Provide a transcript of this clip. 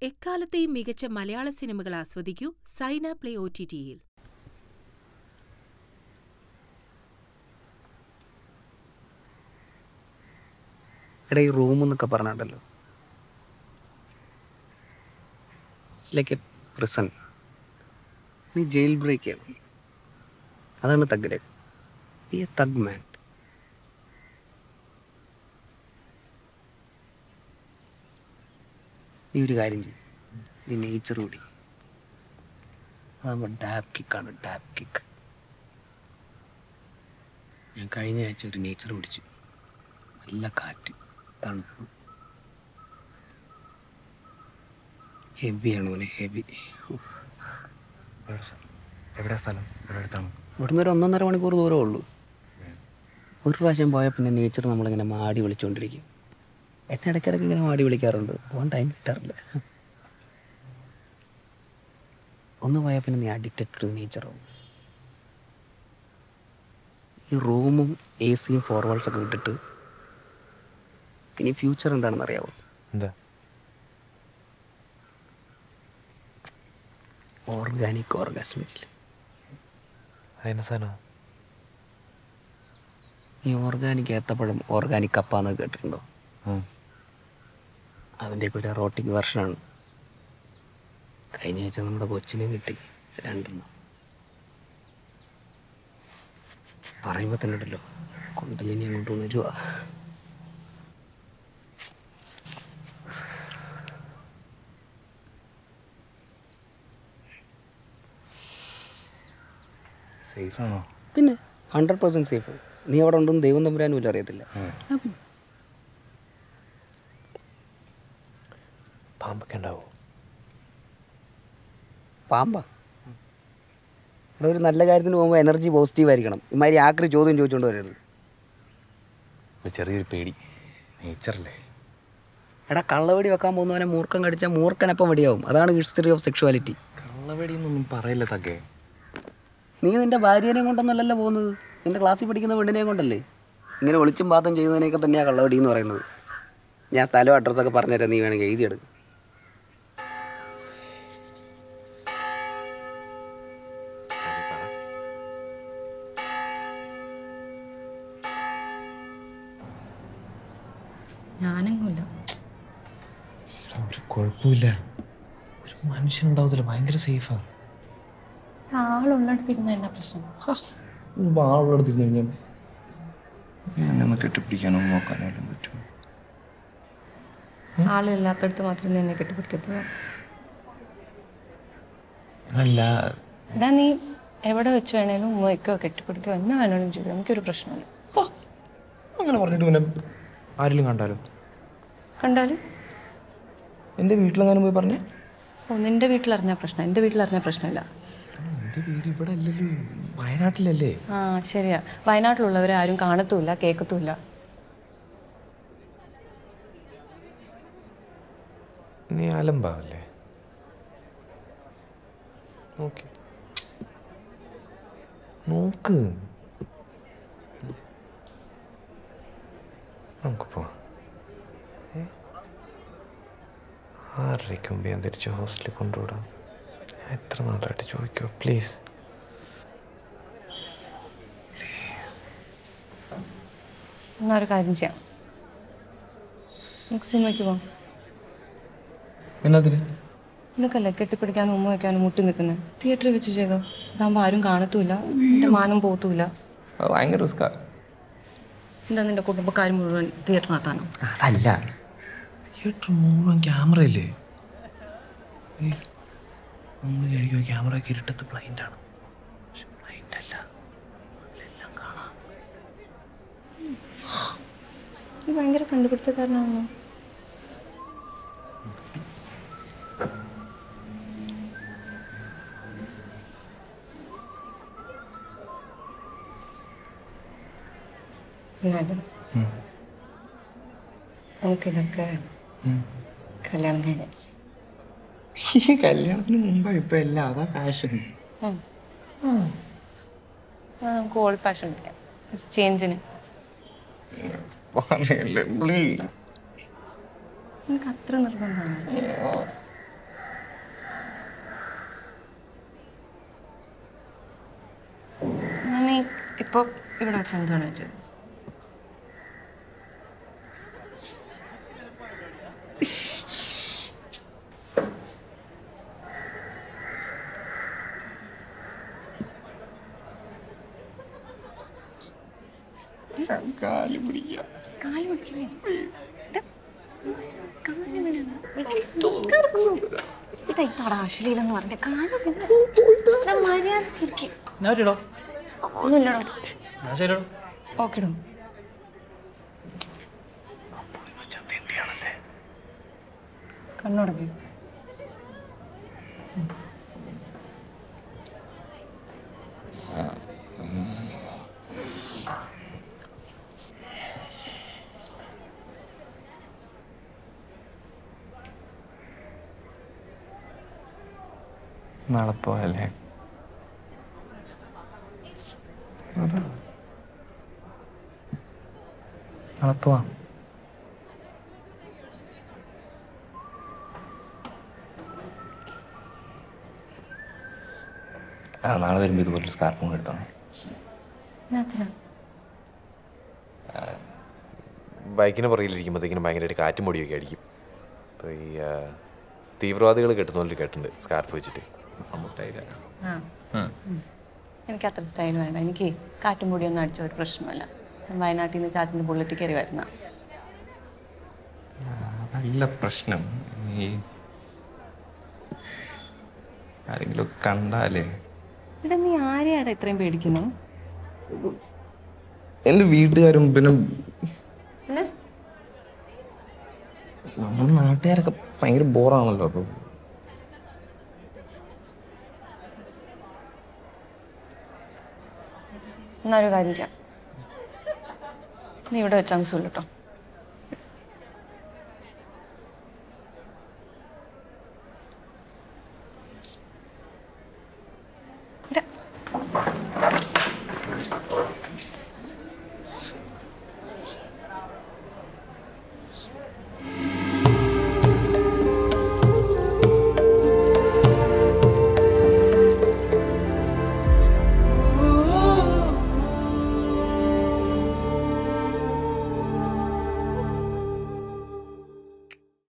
എക്കാലത്തെയും മികച്ച മലയാള സിനിമകൾ ആസ്വദിക്കൂ സൈന പ്ലേ ഒ ടി ടിയിൽ എടാ ഈ റൂം എന്നൊക്കെ പറഞ്ഞിട്ടല്ലോ ഇറ്റ്സ് ലൈക്ക് എ പ്രിസൺ നീ ജയിൽ ബ്രേക്ക് ചെയ്യണം അതാണ് thug life be a thug man നീ ഒരു കാര്യം ചെയ്യും നീ നേച്ചർ കൂടി അതാകുമ്പോൾ ഡാബ് കിക്കാണ് ഡാബ് കിക്ക് ഞാൻ കഴിഞ്ഞ ആഴ്ച ഒരു നേച്ചർ പിടിച്ചു നല്ല കാറ്റ് തണുപ്പ് ഹെവിയാണ് മോനെ ഹെവി എവിടെ സ്ഥലം എവിടെ അടുത്താണ് ഇവിടുന്ന് ഒരു ഒന്നൊന്നര മണിക്കൂർ ദൂരമേ ഉള്ളൂ ഒരു പ്രാവശ്യം പോയാൽ പിന്നെ നേച്ചർ നമ്മളിങ്ങനെ മാടി വിളിച്ചുകൊണ്ടിരിക്കും എന്നെ ഇടയ്ക്കിടയ്ക്ക് ഇങ്ങനെ മാടി വിളിക്കാറുണ്ട് പോകാൻ ടൈം കിട്ടാറില്ല ഒന്ന് പോയാൽ പിന്നെ നീ അഡിക്റ്റഡ് ടു നേച്ചറാവും ഈ റൂമും എ സിയും ഫോർവേഡ്സ് ഒക്കെ വിട്ടിട്ട് ഇനി ഫ്യൂച്ചർ എന്താണെന്ന് അറിയാവോ എന്താ ഓർഗാനിക് ഓർഗാസ്മിക് അതിന് സാധനം ഈ ഓർഗാനിക് ഏത്തപ്പഴം ഓർഗാനിക് കപ്പ എന്നൊക്കെ കേട്ടിട്ടുണ്ടോ അതിൻ്റെയൊക്കെ ഒരു എറോട്ടിക് വെർഷനാണ് കഴിഞ്ഞ ആഴ്ച നമ്മുടെ കൊച്ചിനെ കിട്ടി രണ്ടെണ്ണം പറയുമ്പോൾ തന്നെ ഉണ്ടല്ലോ കൊണ്ടലിനി അങ്ങോട്ട് ഉണരുവാ സേഫാണോ പിന്നെ ഹൺഡ്രഡ് പെർസെൻറ്റ് സേഫ് നീ അവിടെ ഉണ്ടെന്ന് ദൈവം തമ്പുരാനും ഇല്ല അറിയത്തില്ല പാമ്പൊക്കെ ഉണ്ടാവോ പാമ്പാ ഇവിടെ ഒരു നല്ല കാര്യത്തിന് പോകുമ്പോൾ എനർജി പോസിറ്റീവ് ആയിരിക്കണം ഇമാതിരി ആക്രി ചോദ്യം ചോദിച്ചുകൊണ്ട് വരരുത് ഒരു ചെറിയൊരു പേടി നേച്ചറല്ലേ എടാ കള്ളവടി വെക്കാൻ പോകുന്നവനെ മൂർഖം കടിച്ചാൽ മൂർഖനപ്പം വടിയാവും അതാണ് ഹിസ്റ്ററി ഓഫ് സെക്ഷുവാലിറ്റി കള്ളവെടി എന്നൊന്നും പറയില്ല തക്കേ നീ നിന്റെ ഭാര്യനെയും കൊണ്ടൊന്നല്ലല്ലോ പോകുന്നത് നിന്റെ ക്ലാസ്സിൽ പഠിക്കുന്ന പെണ്ണിനെയും കൊണ്ടല്ലേ ഇങ്ങനെ ഒളിച്ചും പാത്തം ചെയ്യുന്നതിനെയൊക്കെ തന്നെയാണ് കള്ളവടി എന്ന് പറയുന്നത് ഞാൻ സ്ഥലവും അഡ്രസ്സൊക്കെ പറഞ്ഞുതരാം നീ വേണമെങ്കിൽ എഴുതിയെടുക്കും ഞാനെങ്ങുമില്ല ഒരു കുഴപ്പമില്ല ഒരു മനുഷ്യൻ ഉണ്ടാവത്തില്ല ഭയങ്കര സേഫാ ആളുള്ളിടത്തിരുന്ന എന്നാ പ്രശ്നം ആളെടുത്തിരുന്നു കഴിഞ്ഞാൽ എന്നെ ഒന്ന് കെട്ടിപ്പിടിക്കാനോ നോക്കാനോ എല്ലാം പറ്റും ആളില്ലാത്തടത്ത് മാത്രമേ എന്നെ കെട്ടിപ്പിടിക്കത്തുള്ളൂ അല്ല എടാ നീ എവിടെ വെച്ച് വേണേലും ഉമ്മയ്ക്കോ കെട്ടിപ്പിടിക്കോ എന്നാ വേണേലും ചെയ്തു എനിക്കൊരു പ്രശ്നമില്ല അങ്ങനെ പറഞ്ഞിട്ട് പിന്നെ ആരെങ്കിലും കണ്ടാലോ കണ്ടാലും എൻ്റെ വീട്ടിലെങ്ങാനും പോയി പറഞ്ഞേ ഓ നിന്റെ വീട്ടിലറിഞ്ഞാൽ പ്രശ്നം എൻ്റെ വീട്ടിലറിഞ്ഞാൽ പ്രശ്നമില്ല എൻ്റെ വീട് ഇവിടെ അല്ലല്ലോ വയനാട്ടിലല്ലേ ആ ശരിയാ വയനാട്ടിലുള്ളവരെ ആരും കാണത്തുമില്ല കേൾക്കത്തുമില്ല നീ അലമ്പാവല്ലേ ഓക്കെ നോക്ക് നമുക്ക് പോവാം ഏ? ആറരയ്ക്ക് മുമ്പ് ഞാൻ തിരിച്ച് ഹോസ്റ്റലിൽ കൊണ്ടുവിടാം ഞാൻ എത്ര നാളായിട്ട് ചോദിക്കുമോ പ്ലീസ് എന്നാ ഒരു കാര്യം ചെയ്യാം നമുക്ക് സിനിമയ്ക്ക് പോവാം എന്നതിന് നിനക്കല്ലേ കെട്ടിപ്പിടിക്കാനും ഉമ്മ വയ്ക്കാനും മുട്ടി നിൽക്കുന്നത് തിയേറ്ററിൽ വെച്ച് ചെയ്തോ അതാകുമ്പോൾ ആരും കാണത്തുമില്ല എൻ്റെ മാനം പോത്തുമില്ല അത് ഭയങ്കര റിസ്ക്കാ എന്താ നിന്റെ കുടുംബക്കാർ മുഴുവൻ തിയേറ്ററിനകത്താണോ അതല്ല തിയേറ്റർ മുഴുവൻ ക്യാമറ അല്ലേ നമ്മൾ വിചാരിക്കും ക്യാമറ ഒക്കെ ഇരുട്ടത്ത് ബ്ലൈൻഡ് ആണ് പക്ഷെ ബ്ലൈൻഡ് അല്ല അതിലെല്ലാം കാണാം നീ ഭയങ്കര കണ്ടുപിടുത്തക്കാരനാണോ എന്നാലും നമുക്കിതൊക്കെ കല്യാണം കഴിഞ്ഞിട്ട് ഈ കല്യാണത്തിന് മുമ്പാ ഇപ്പൊ എല്ലാം അതാ ഫാഷൻ നമുക്ക് ഓൾഡ് ഫാഷൻ പിടിക്കാം ഒരു ചേഞ്ചിന് പ്ലീസ് നിനക്ക് അത്ര നിർബന്ധമാണ് ഇപ്പൊ ഇവിടെ വെച്ച് എന്താണ് വെച്ചത് കാല് പിടിക്കാം കാല് പിടിക്കണേ ഇതാ ഇപ്പാടാ അശ്ലീലെന്ന് പറഞ്ഞ കാല് മര്യാദക്ക് ഞാൻ പറ്റിയടോ ഒന്നുമില്ലടോ ഞാൻ ശരിയടോ ഓക്കെടോ കണ്ണോടക്കി നാളെ പോയല്ലേ നാളെ പോവാം ആ നാളെ വരുമ്പോൾ ഇതുപോലെ സ്കാർഫും എടുത്തോണം എന്നാത്തിനാ ബൈക്കിന് പുറകിലിരിക്കുമ്പോഴത്തേക്കിനും ഭയങ്കരമായിട്ട് കാറ്റും പൊടിയൊക്കെ അടിക്കും അപ്പോൾ ഈ ആ, തീവ്രവാദികൾ കെട്ടുന്ന പോലെ കേട്ടിട്ടുണ്ട് സ്കാർഫ് വെച്ചിട്ട് സംഭവം സ്റ്റൈലാണ് ആ എനിക്ക് അത്ര സ്റ്റൈൽ വേണ്ട എനിക്ക് കാറ്റും പൊടിയൊന്നും അടിച്ച ഒരു പ്രശ്നമല്ല ഞാൻ വയനാട്ടിൽ നിന്ന് ചാച്ചൻ്റെ ബുള്ളറ്റ് കയറി വരുന്ന നല്ല പ്രശ്നം ഈ ആരെങ്കിലും ഒക്കെ കണ്ടാലേ ഇവിടെ നീ ആരെയാടാ ഇത്രയും പേടിക്കുന്നു എൻ്റെ വീട്ടുകാരും പിന്നെ പിന്നെ നമ്മുടെ നാട്ടുകാരൊക്കെ ഭയങ്കര ബോറാണല്ലോ അപ്പോൾ എന്നൊരു കാര്യം ചെയ്യാം നീ ഇവിടെ വെച്ചാൽ സുല്ലോ